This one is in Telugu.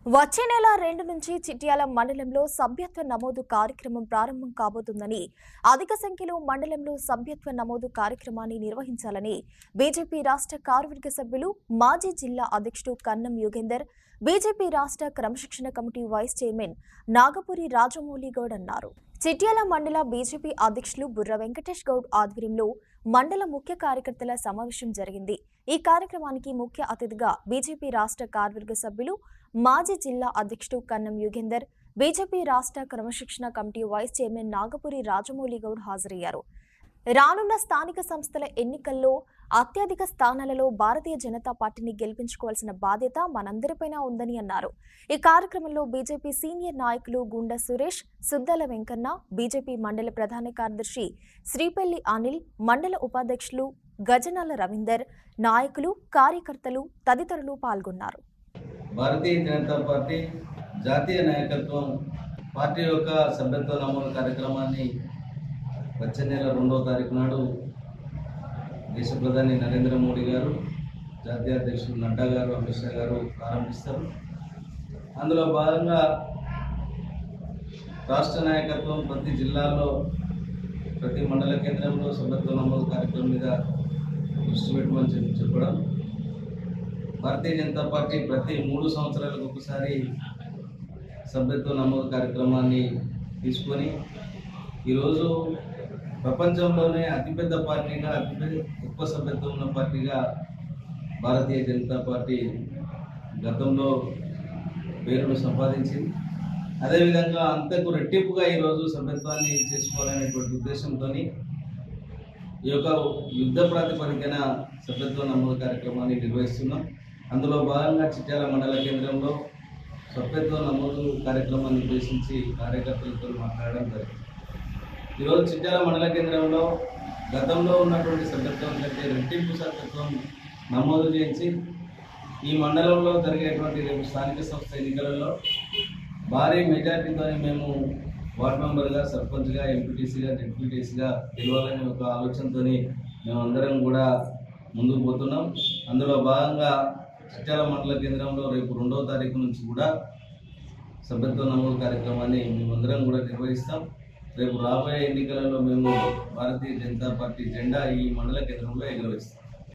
వచ్చే నెల రెండు నుంచి చిట్యాల మండలంలో సభ్యత్వ నమోదు కార్యక్రమం ప్రారంభం కాబోతుందని అధిక సంఖ్యలో మండలంలో సభ్యత్వ నమోదు కార్యక్రమాన్ని నిర్వహించాలని బీజేపీ రాష్ట్ర కార్యవర్గ సభ్యులు మాజీ జిల్లా అధ్యక్షుడు కన్నం యుగేందర్ బీజేపీ రాష్ట్ర క్రమశిక్షణ committee vice chairman Nagapuri Rajamouli Goud అన్నారు చిట్యాల మండల బీజేపీ అధ్యక్షులు బుర్ర వెంకటేష్ గౌడ్ ఆధ్వర్యంలో మండల ముఖ్య కార్యకర్తల సమావేశం జరిగింది ఈ కార్యక్రమానికి ముఖ్య అతిథిగా బీజేపీ రాష్ట్ర కార్యవర్గ సభ్యులు మాజీ జిల్లా అధ్యక్షుడు కన్నం యుగేందర్ బీజేపీ రాష్ట్ర క్రమశిక్షణ committee vice chairman Nagapuri Rajamouli Goud హాజరయ్యారు రానున్న స్థానిక సంస్థల ఎన్నికల్లో అత్యధిక స్థానాలలో భారతీయ జనతా పార్టీని గెలిపించుకోవాల్సిన బాధ్యత మనందరిపైన ఉందని అన్నారు ఈ కార్యక్రమంలో బీజేపీ సీనియర్ నాయకులు గుండా సురేష్ సుద్దల వెంకన్న బీజేపీ మండల ప్రధాన కార్యదర్శి శ్రీపల్లి అనిల్ మండల ఉపాధ్యక్షులు గజనాల రవీందర్ నాయకులు కార్యకర్తలు తదితరులు పాల్గొన్నారు భారతీయ జనతా పార్టీ జాతీయ నాయకత్వం పార్టీ యొక్క సభ్యత్వ నమోదు కార్యక్రమాన్ని వచ్చే నెల రెండవ తారీఖు నాడు దేశ ప్రధాని నరేంద్ర మోడీ గారు జాతీయ అధ్యక్షులు నడ్డా గారు అమిత్ షా గారు ప్రారంభిస్తారు అందులో భాగంగా రాష్ట్ర నాయకత్వం ప్రతి జిల్లాలో ప్రతి మండల కేంద్రంలో సభ్యత్వ నమోదు కార్యక్రమం మీద దృష్టి పెట్టమని చెప్పి చెప్పడం భారతీయ జనతా పార్టీ ప్రతి మూడు సంవత్సరాలకు ఒకసారి సభ్యత్వ నమోదు కార్యక్రమాన్ని తీసుకొని ఈరోజు ప్రపంచంలోనే అతిపెద్ద పార్టీగా అతిపెద్ద ఎక్కువ సభ్యత్వం ఉన్న పార్టీగా భారతీయ జనతా పార్టీ గతంలో పేరును సంపాదించింది అదేవిధంగా అంతకు రెట్టింపుగా ఈరోజు సభ్యత్వాన్ని చేసుకోవాలనేటువంటి ఉద్దేశంతో ఈ యొక్క యుద్ధ ప్రాతిపదికన సభ్యత్వ నమోదు కార్యక్రమాన్ని నిర్వహిస్తున్నాం అందులో భాగంగా చిట్యాల మండల కేంద్రంలో సభ్యత్వ నమోదు కార్యక్రమాన్ని ఉద్దేశించి కార్యకర్తలతో మాట్లాడడం జరిగింది ఈరోజు చిట్యాల మండల కేంద్రంలో గతంలో ఉన్నటువంటి సభ్యత్వం కంటే రెట్టింపు సభ్యత్వం నమోదు చేయించి ఈ మండలంలో జరిగేటువంటి రేపు స్థానిక సంస్థ ఎన్నికలలో భారీ మెజార్టీతో మేము వార్డ్ మెంబర్గా సర్పంచ్గా ఎంపీటీసీగా జెడ్పీటీసీగా గెలవాలనే ఒక ఆలోచనతో మేమందరం కూడా ముందుకు పోతున్నాం అందులో భాగంగా చిట్యాల మండల కేంద్రంలో రేపు రెండవ తారీఖు నుంచి కూడా సభ్యత్వ నమోదు కార్యక్రమాన్ని మేమందరం కూడా నిర్వహిస్తాం రేపు రాబోయే ఎన్నికలలో మేము భారతీయ జనతా పార్టీ జెండా ఈ మండల కేంద్రంలో ఎగురవేస్తాం